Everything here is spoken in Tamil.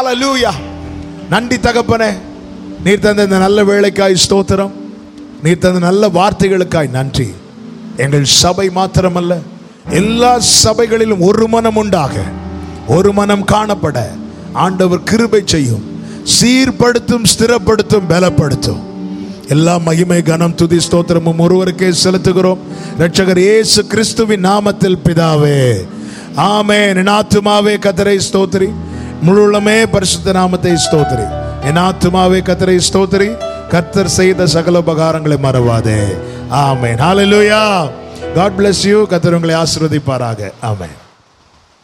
ஹalleluya நன்றி தகப்பனே நீர் தந்த இந்த நல்ல வேலைக்காய் ஸ்தோத்திரம் நீர் தந்த நல்ல வார்த்தைகளுக்காய் நன்றி எங்கள் சபை மாத்திரமல்ல எல்லா சபைகளிலும் ஒரு மனம் உண்டாக ஒரு மனம் காணப்பட ஆண்டவர் கிருபை செய்யும் சீர்படுத்தும் ஸ்திரப்படுத்தும் பலப்படுத்தும் எல்லா மகிமை கனம் துதி ஸ்தோத்திரமும் ஒருவருக்கே செலுத்துகிறோம் ரட்சகர் இயேசு கிறிஸ்துவின் நாமத்தில் பிதாவே ஆமென் என் ஆத்துமாவே கத்தரை ஸ்தோத்திரி முழுளமே பரிசுத்த நாமத்தை ஸ்தோத்திரி என் ஆத்துமாவே கத்தரை ஸ்தோத்திரி கர்த்தர் செய்த சகல உபகாரங்களை மறவாதே ஆமென் ஹalleluya God bless you கத்தர் உங்களை ஆசீர்வதிப்பாராக ஆமென்